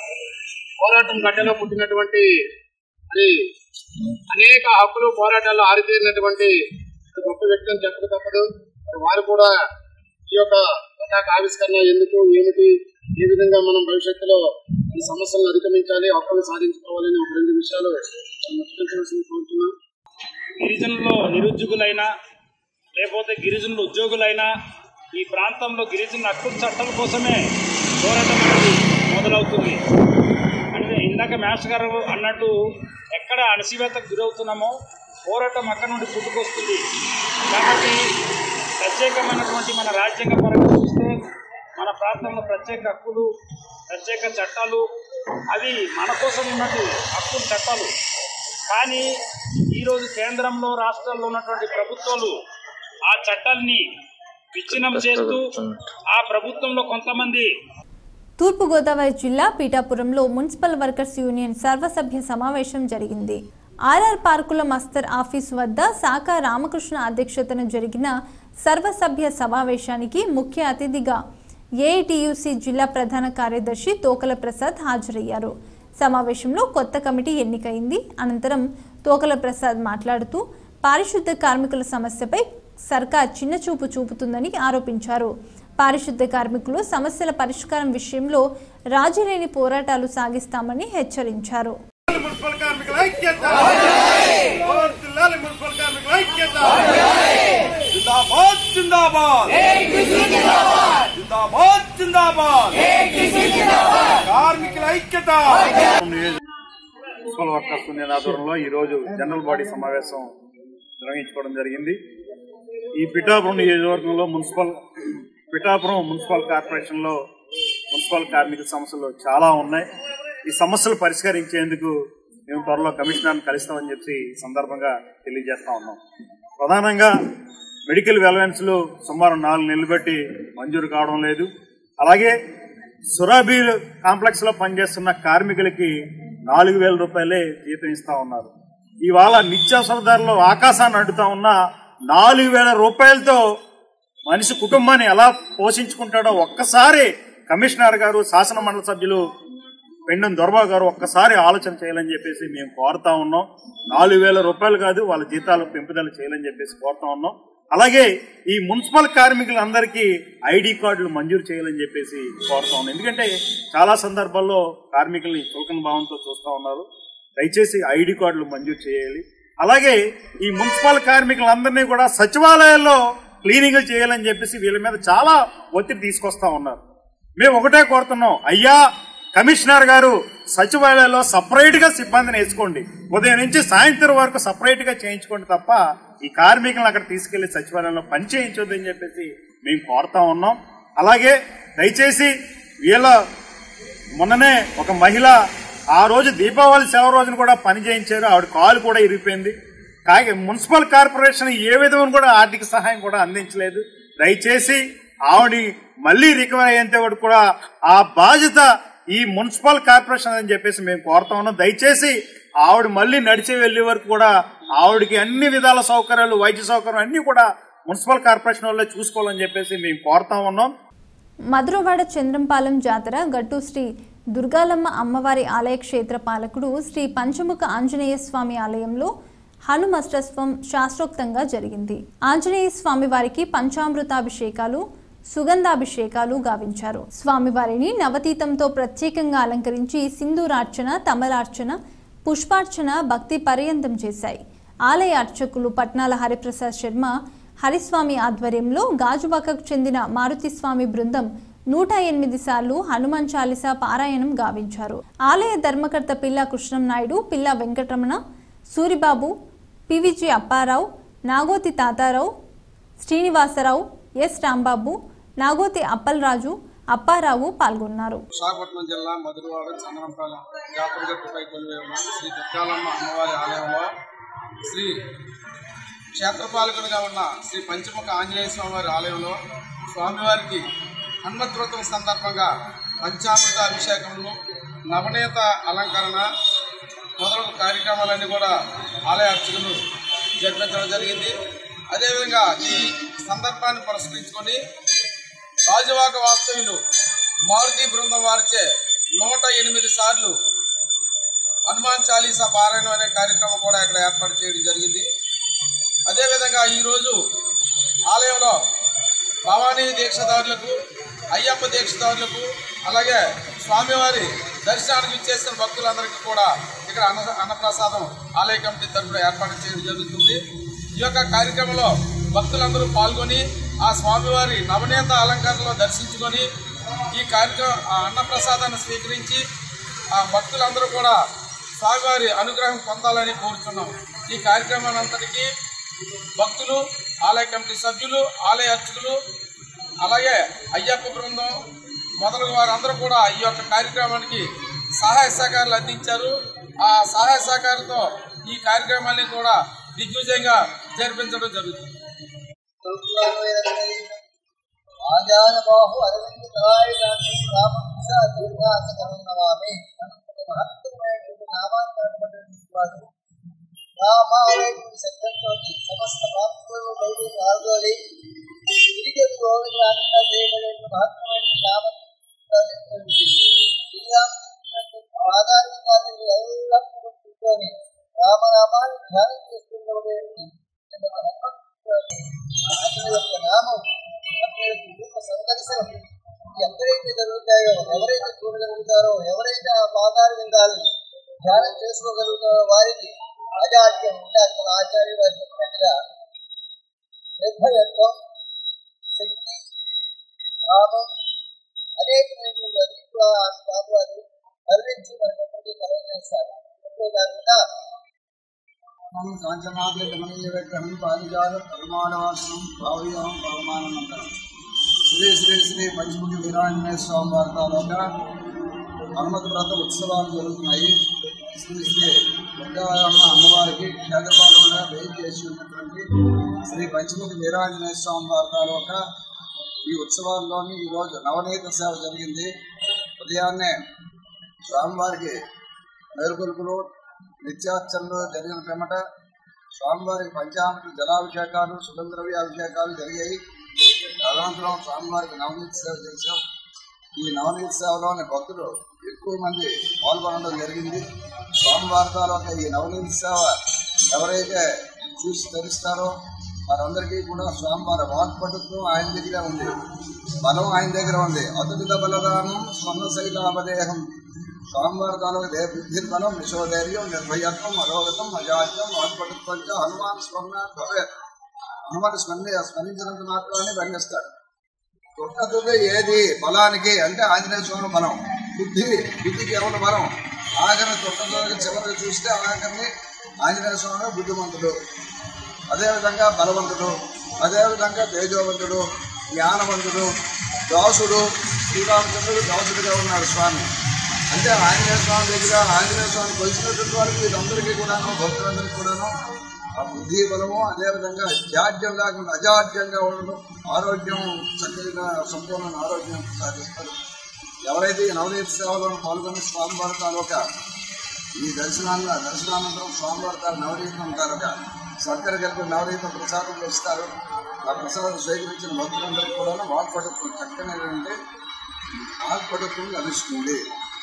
పోరాటం గడ్డలో పుట్టినటువంటి మరి అనేక హక్కులు పోరాటాల్లో ఆరితేరినటువంటి గొప్ప వ్యక్తి అని చెప్పక తప్పదు మరి వారు కూడా ఈ యొక్క పతాక ఆవిష్కరణ ఎందుకు ఏమిటి ఏ విధంగా మనం భవిష్యత్తులో ఈ సమస్యలను అధిగమించాలి హక్కులు సాధించుకోవాలని ఒక రెండు విషయాలు ముఖ్యమంత్రి కోరుతున్నాం గిరిజనుల్లో నిరుద్యోగులైనా లేకపోతే గిరిజనులు ఉద్యోగులైనా ఈ ప్రాంతంలో గిరిజనుల హక్కుల చట్టాల కోసమే పోరాటం అనేది మొదలవుతుంది అంటే ఇందాక మాస్టర్ గారు అన్నట్టు ఎక్కడ అణసివేతకు గురవుతున్నామో పోరాటం అక్కడ నుండి పుట్టుకొస్తుంది కాబట్టి ప్రత్యేకమైనటువంటి మన రాజ్యాంగ పరంగా చూస్తే మన ప్రాంతంలో ప్రత్యేక హక్కులు ప్రత్యేక చట్టాలు అవి మన కోసం ఉన్నట్టు హక్కులు చట్టాలు కానీ ఈరోజు కేంద్రంలో రాష్ట్రాల్లో ఉన్నటువంటి ప్రభుత్వాలు ఆ చట్టాల్ని విచ్ఛిన్నం చేస్తూ ఆ ప్రభుత్వంలో కొంతమంది తూర్పుగోదావరి జిల్లా పీఠాపురంలో మున్సిపల్ వర్కర్స్ యూనియన్ సర్వసభ్య సమావేశం జరిగింది ఆర్ఆర్ పార్కుల మస్తర్ ఆఫీస్ వద్ద శాఖ రామకృష్ణ అధ్యక్షతన జరిగిన సర్వసభ్య సమావేశానికి ముఖ్య అతిథిగా ఏఐటియుసి జిల్లా ప్రధాన కార్యదర్శి తోకల ప్రసాద్ హాజరయ్యారు సమావేశంలో కొత్త కమిటీ ఎన్నికైంది అనంతరం తోకల ప్రసాద్ మాట్లాడుతూ పారిశుద్ధ కార్మికుల సమస్యపై సర్కార్ చిన్నచూపు చూపుతుందని ఆరోపించారు పారిశుద్ధ కార్మికులు సమస్యల పరిష్కారం విషయంలో రాజీలేని పోరాటాలు సాగిస్తామని హెచ్చరించారు మున్సిపల్ కార్మికుల ఐక్యత వర్ధిల్లాలి మున్సిపల్ కార్మికుల ఐక్యత జిందాబాద్ జిందాబాద్ జిందాబాద్ జిందాబాద్ కార్మికుల ఐక్యత మున్సిపల్ వర్కర్స్ యూనియన్ ఆధ్వర్యంలో ఈ రోజు జనరల్ బాడీ సమావేశం నిర్వహించుకోవడం జరిగింది ఈ పిఠాపురం నియోజకవర్గంలో మున్సిపల్ పిఠాపురం మున్సిపల్ కార్పొరేషన్ లో మున్సిపల్ కార్మిక సమస్యలు చాలా ఉన్నాయి ఈ సమస్యలు పరిష్కరించేందుకు మేము త్వరలో కమిషనర్ని కలుస్తామని చెప్పి ఈ సందర్భంగా తెలియజేస్తా ఉన్నాం ప్రధానంగా మెడికల్ వెలవెన్స్లు సుమారు నాలుగు నెలలు బట్టి మంజూరు కావడం లేదు అలాగే సురాబీ కాంప్లెక్స్ లో పనిచేస్తున్న కార్మికులకి నాలుగు వేల రూపాయలే జీతం ఇస్తా ఉన్నారు ఇవాళ నిత్యావసర ధరలు ఆకాశాన్ని అడ్డుతా ఉన్న నాలుగు వేల రూపాయలతో మనిషి కుటుంబాన్ని ఎలా పోషించుకుంటాడో ఒక్కసారి కమిషనర్ గారు శాసన మండలి సభ్యులు పెండం దొరబాబు గారు ఒక్కసారి ఆలోచన చేయాలని చెప్పేసి మేము కోరుతా ఉన్నాం నాలుగు వేల రూపాయలు కాదు వాళ్ళ జీతాలు పెంపుదల చేయాలని చెప్పేసి కోరుతా ఉన్నాం అలాగే ఈ మున్సిపల్ కార్మికులందరికీ ఐడి కార్డులు మంజూరు చేయాలని చెప్పేసి కోరుతా ఉన్నాం ఎందుకంటే చాలా సందర్భాల్లో కార్మికుల్ని చులకన భావంతో చూస్తా ఉన్నారు దయచేసి ఐడి కార్డులు మంజూరు చేయాలి అలాగే ఈ మున్సిపల్ కార్మికులందరినీ కూడా సచివాలయాల్లో క్లీనింగ్లు చేయాలని చెప్పేసి వీళ్ళ మీద చాలా ఒత్తిడి తీసుకొస్తా ఉన్నారు మేము ఒకటే కోరుతున్నాం అయ్యా కమిషనర్ గారు సచివాలయంలో సపరేట్ గా సిబ్బందిని వేసుకోండి ఉదయం నుంచి సాయంత్రం వరకు సపరేట్ గా చేయించుకోండి తప్ప ఈ కార్మికులను అక్కడ తీసుకెళ్లి సచివాలయంలో పని చేయించొద్దు అని చెప్పేసి మేము కోరుతా ఉన్నాం అలాగే దయచేసి వీళ్ళ మొన్ననే ఒక మహిళ ఆ రోజు దీపావళి సెలవు రోజున కూడా పని చేయించారు ఆవిడ కాలు కూడా ఇరిగిపోయింది కాగా మున్సిపల్ కార్పొరేషన్ ఏ విధమైన కూడా ఆర్థిక సహాయం కూడా అందించలేదు దయచేసి ఆవిడ మళ్ళీ రికవర్ అయ్యేంత వరకు కూడా ఆ బాధ్యత ఈ మున్సిపల్ కార్పొరేషన్ అని చెప్పేసి మేము కోరుతా ఉన్నాం దయచేసి ఆవిడ మళ్ళీ నడిచి వెళ్లే వరకు కూడా ఆవిడకి అన్ని విధాల సౌకర్యాలు వైద్య సౌకర్యం అన్ని కూడా మున్సిపల్ కార్పొరేషన్ వాళ్ళే చూసుకోవాలని చెప్పేసి మేము కోరుతా ఉన్నాం మధురవాడ చంద్రంపాలెం జాతర గట్టు శ్రీ దుర్గాలమ్మ అమ్మవారి ఆలయ క్షేత్ర పాలకుడు శ్రీ పంచముఖ ఆంజనేయ స్వామి ఆలయంలో హనుమష్టస్వం శాస్త్రోక్తంగా జరిగింది ఆంజనేయ స్వామి వారికి పంచామృతాభిషేకాలు సుగంధాభిషేకాలు గావించారు స్వామివారిని నవతీతంతో ప్రత్యేకంగా అలంకరించి సింధూరార్చన తమలార్చన పుష్పార్చన భక్తి పర్యంతం చేశాయి ఆలయ అర్చకులు పట్నాల హరిప్రసాద్ శర్మ హరిస్వామి ఆధ్వర్యంలో గాజువాకకు చెందిన మారుతిస్వామి బృందం నూట ఎనిమిది సార్లు హనుమాన్ చాలీసా పారాయణం గావించారు ఆలయ ధర్మకర్త పిల్లా కృష్ణం నాయుడు పిల్లా వెంకటరమణ సూరిబాబు పివిజి అప్పారావు నాగోతి తాతారావు శ్రీనివాసరావు ఎస్ రాంబాబు నాగోతి అప్పలరాజు అప్పారావు పాల్గొన్నారు విశాఖపట్నం జిల్లా మధురవాడ చంద్రంపాలెం జాతర గట్టుపై కొలువై ఉన్న శ్రీ దుర్గాలమ్మ అమ్మవారి ఆలయంలో శ్రీ క్షేత్రపాలకుడిగా ఉన్న శ్రీ పంచముఖ ఆంజనేయ స్వామివారి ఆలయంలో స్వామివారికి హనుమద్వ్రతం సందర్భంగా పంచామృత అభిషేకములు నవనీత అలంకరణ మొదలగు కార్యక్రమాలన్నీ కూడా ఆలయ అర్చకులు జరిపించడం జరిగింది అదేవిధంగా ఈ సందర్భాన్ని పురస్కరించుకొని రాజవాక వాస్తవ్యులు మారుతి బృందం వారిచే నూట ఎనిమిది సార్లు హనుమాన్ చాలీసా పారాయణం అనే కార్యక్రమం కూడా ఇక్కడ ఏర్పాటు చేయడం జరిగింది అదేవిధంగా ఈరోజు ఆలయంలో భవానీ దీక్షదారులకు అయ్యప్ప దీక్షదారులకు అలాగే స్వామివారి దర్శనానికి ఇచ్చేసిన భక్తులందరికీ కూడా ఇక్కడ అన్న అన్నప్రసాదం ఆలయ కమిటీ తరఫున ఏర్పాటు చేయడం జరుగుతుంది ఈ యొక్క కార్యక్రమంలో భక్తులందరూ పాల్గొని ఆ స్వామివారి నవనీత అలంకరణలో దర్శించుకొని ఈ కార్యక్రమం ఆ అన్నప్రసాదాన్ని స్వీకరించి ఆ భక్తులందరూ కూడా స్వామివారి అనుగ్రహం పొందాలని కోరుతున్నాం ఈ కార్యక్రమం అంతటికీ భక్తులు ఆలయ కమిటీ సభ్యులు ఆలయ అర్చకులు అలాగే అయ్యప్ప బృందం మొదలగు వారందరూ కూడా ఈ యొక్క కార్యక్రమానికి సహాయ సహకారాలు అందించారు ఆ సహాయ సహకారంతో ఈ కార్యక్రమాన్ని కూడా దిగ్విజయంగా జరిపించడం జరుగుతుంది ఆజానబాహు అరవింద కళాయుధాన్ని రామకృష్ణ దీర్ఘాసనం నమామి మహత్తరమైనటువంటి నామాన్ని నడపటువంటి వాడు రామాలయటువంటి శబ్దంతో సమస్త పాపములు బయలు ఆల్గోలి తిరిగి గోవింద అంతా చేయబడిన మహత్తరమైన నామం శ్రీరామకృష్ణ ఆధారితాన్ని ఎల్లప్పుడూ కూర్చొని రామనామాన్ని ధ్యానం చేస్తున్నటువంటి అతని యొక్క నామం అతని యొక్క రూప సందర్శనం ఎక్కడైతే జరుగుతాయో ఎవరైతే చూడగలుగుతారో ఎవరైతే ఆ పాదాల విందాలను ధ్యానం చేసుకోగలుగుతారో వారికి ఆచార్యం అంటే అతను ఆచార్య వారు చెప్పినట్టుగా నిర్భయత్వం శక్తి భావం అనేకమైనటువంటి అన్ని కూడా ఆ స్వామి వారు వర్ణించి మనకందరికీ కలగజేస్తారు అంతేకాకుండా మనం కాంచనాథమనీయవ్యక్తం పారిజాత పరమాణవాసనం భావ్యం పరమానందరం శ్రీ శ్రీ శ్రీ పంచముఖి వీరాంజనేయ స్వామి వారి తాలూకా హనుమతి వ్రత ఉత్సవాలు జరుగుతున్నాయి శ్రీ శ్రీ దుర్గామ్మ అమ్మవారికి క్షేత్రపాలనగా వేయి చేసి ఉన్నటువంటి శ్రీ పంచముఖి వీరాంజనేయ స్వామి వారి తాలూకా ఈ ఉత్సవాల్లోని ఈరోజు నవనీత సేవ జరిగింది ఉదయాన్నే స్వామివారికి మేలుకొలుపులు నిత్యార్చనలు జరిగిన పిమ్మట స్వామివారికి పంచామృత జలాభిషేకాలు సుగంధద్రవ్యాభిషేకాలు జరిగాయి తదనంతరం స్వామివారికి నవనీత సేవ చేశాం ఈ నవనీత సేవలోని భక్తులు ఎక్కువ మంది పాల్గొనడం జరిగింది స్వామివారి తాలూకా ఈ నవనీత సేవ ఎవరైతే చూసి తెలుస్తారో వారందరికీ కూడా స్వామివారి వాక్పటుత్వం ఆయన దగ్గరే ఉంది బలం ఆయన దగ్గర ఉంది అతులిత బలదానం స్వర్ణ శైలాపదేహం స్వామివారి తాలూకా దే బుద్ధి బలం విశ్వధైర్యం నిర్భయత్వం అరోగతం అజాత్యం వాక్పటుత్వం చ హనుమాన్ స్వర్ణ హనుమాన్ స్మరణ స్మరించినంత మాత్రాన్ని వర్ణిస్తాడు దుర్గతుడు ఏది బలానికి అంటే ఆంజనేయ స్వామి బలం బుద్ధి బుద్ధికి ఎవరు బలం ఆఖరిని దుర్గతుడికి చివరికి చూస్తే ఆఖరిని ఆంజనేయ స్వామి బుద్ధిమంతుడు అదేవిధంగా బలవంతుడు అదేవిధంగా తేజోవంతుడు జ్ఞానవంతుడు దాసుడు శ్రీరామచంద్రుడు దాసుడిగా ఉన్నాడు స్వామి అంటే ఆంజనేయ స్వామి దగ్గర ఆంజనేయ స్వామి కొలిసినటువంటి వారికి వీరందరికీ కూడాను భక్తులందరికీ కూడాను ఆ బుద్ధి బలము అదేవిధంగా జాడ్యం లేకుండా అజాడ్యంగా ఉండడం ఆరోగ్యం చక్కగా సంపూర్ణ ఆరోగ్యం సాధిస్తారు ఎవరైతే ఈ నవనీత సేవలో పాల్గొని స్వామివారి తాలూకా ఈ దర్శనాన్ని దర్శనానంతరం స్వామివారి తాలూ నవనీతం తాలూకా సర్కర కలిపి నవనీతం ప్రసాదం ఇస్తారు ఆ ప్రసాదం స్వీకరించిన భక్తులందరికీ కూడా వాక్పడుతుంది చక్కనైనటువంటి వాక్పడుతుంది లభిస్తుంది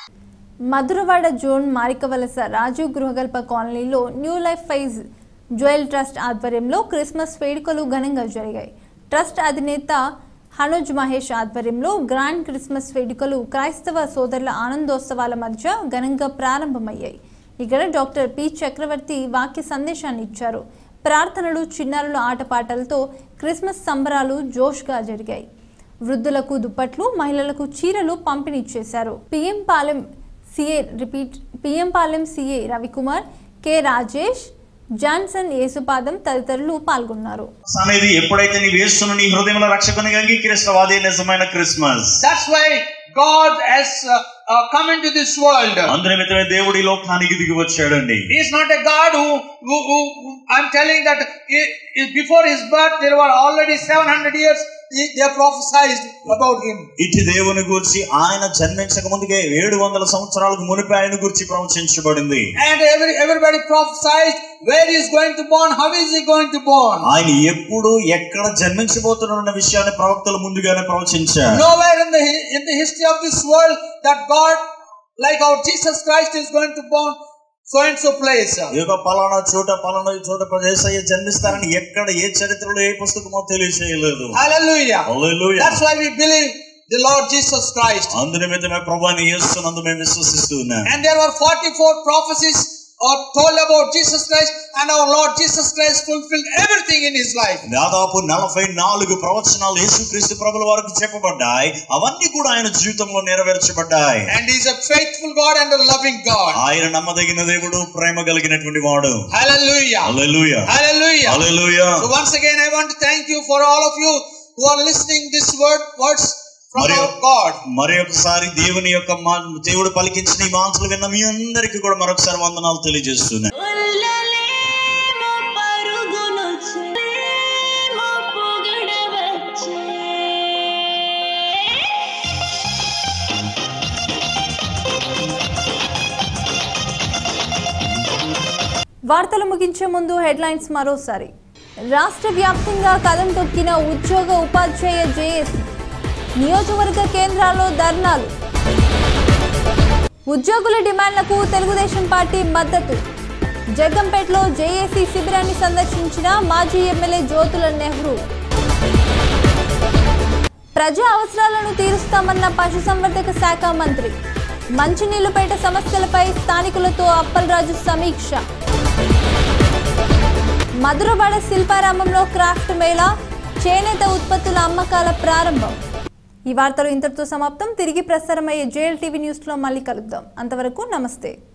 మధురవాడ జోన్ మారికవలస రాజు గృహకల్ప కాలనీలో new life faith jewel trust ఆధ్వర్యంలో క్రిస్మస్ వేడుకలు ఘనంగా జరిగాయి ట్రస్ట్ అధినేత హనుజ్ మహేష్ ఆధ్వర్యంలో గ్రాండ్ క్రిస్మస్ వేడుకలు క్రైస్తవ సోదరుల ఆనందోత్సవాల మధ్య ఘనంగా ప్రారంభమయ్యాయి ఇక్కడ డాక్టర్ పి చక్రవర్తి వాక్య సందేశాన్ని ఇచ్చారు ప్రార్థనలు చిన్నారుల ఆటపాటలతో క్రిస్మస్ సంబరాలు జోష్గా జరిగాయి వృద్ధులకు దుప్పట్లు మహిళలకు చీరలు పంపిణీ చేశారు PM Palem CA repeat PM Palem CA Ravikumar K Rajesh Johnson Yesupadam తదితరులు పాల్గొన్నారు అనేది ఎప్పుడైతే నీవు యేసును నీ హృదయంలో రక్షకునిగా అంగీకరిస్తావో అదే నిజమైన Christmas That's why God has uh, uh, come into this world. అందు నిమిత్తమే దేవుడి ఈ లోకానికి దిగి వచ్చాడండి He is not a God who, who, who who- I'm telling that he- he- before his birth there were already 700 years he, they prophesied about him. ఇటు దేవుని గురించి ఆయన జన్మించక ముందుకే ఏడు వందల సంవత్సరాలకు మునిపి ఆయన గురించి ప్రవచించబడింది And every, everybody prophesied where he is going to born, how is he going to born. ఆయన ఎప్పుడు ఎక్కడ జన్మించబోతున్నాడన్న విషయాన్ని ప్రవక్తలు ముందుగానే ప్రవచించారు Nowhere in the hi- in the history of this world that God, like our Jesus Christ, is going to born so and so place. ఈ యొక్క పలానా చోట పలానా చోట యేసయ్య జన్మిస్తారని ఎక్కడ ఏ చరిత్రలో ఏ పుస్తకమో తెలియచేయలేదు Hallelujah. Hallelujah. That's why we believe the Lord Jesus Christ. అందు నిమిత్తమే ప్రభాని యేసునందు మేము విశ్వసిస్తూ ఉన్నాం And there were 44 prophecies are told about Jesus Christ, and our Lord Jesus Christ fulfilled everything in his life. దాదాపు నలభై నాలుగు ప్రవచనాలు యేసుక్రీస్తు ప్రభుల వారికి చెప్పబడ్డాయి అవన్నీ కూడా ఆయన జీవితంలో నెరవేర్చబడ్డాయి And he is a faithful God and a loving God. ఆయన నమ్మదగిన దేవుడు ప్రేమ కలిగినటువంటి వాడు Hallelujah. Hallelujah. Hallelujah. Hallelujah. So once again, I want to thank you for all of you who are listening this word words from మరి our God. మరి ఒకసారి దేవుని యొక్క మా- దేవుడు పలికించిన ఈ మాటలు విన్న మీ అందరికీ కూడా మరొకసారి వందనాలు తెలియజేస్తున్నాయి వార్తలు ముగించే ముందు హెడ్లైన్స్ మరోసారి రాష్ట్ర వ్యాప్తంగా కదం తొక్కిన ఉద్యోగ ఉపాధ్యాయ జేఏసీ నియోజకవర్గ కేంద్రాల్లో ధర్నాలు ఉద్యోగుల డిమాండ్లకు తెలుగుదేశం పార్టీ మద్దతు జగ్గంపేటలో జేఏసీ శిబిరాన్ని సందర్శించిన మాజీ ఎమ్మెల్యే జ్యోతుల నెహ్రూ ప్రజా అవసరాలను తీరుస్తామన్న పశుసంవర్ధక శాఖ మంత్రి మంచినీళ్లుపేట సమస్యలపై స్థానికులతో అప్పలరాజు సమీక్ష మధురవాడ శిల్పారామంలో క్రాఫ్ట్ మేళా చేనేత ఉత్పత్తుల అమ్మకాల ప్రారంభం ఈ వార్తలు ఇంతటితో సమాప్తం తిరిగి ప్రసారమయ్యే జేఎల్ టీవీ న్యూస్లో మళ్ళీ కలుద్దాం అంతవరకు నమస్తే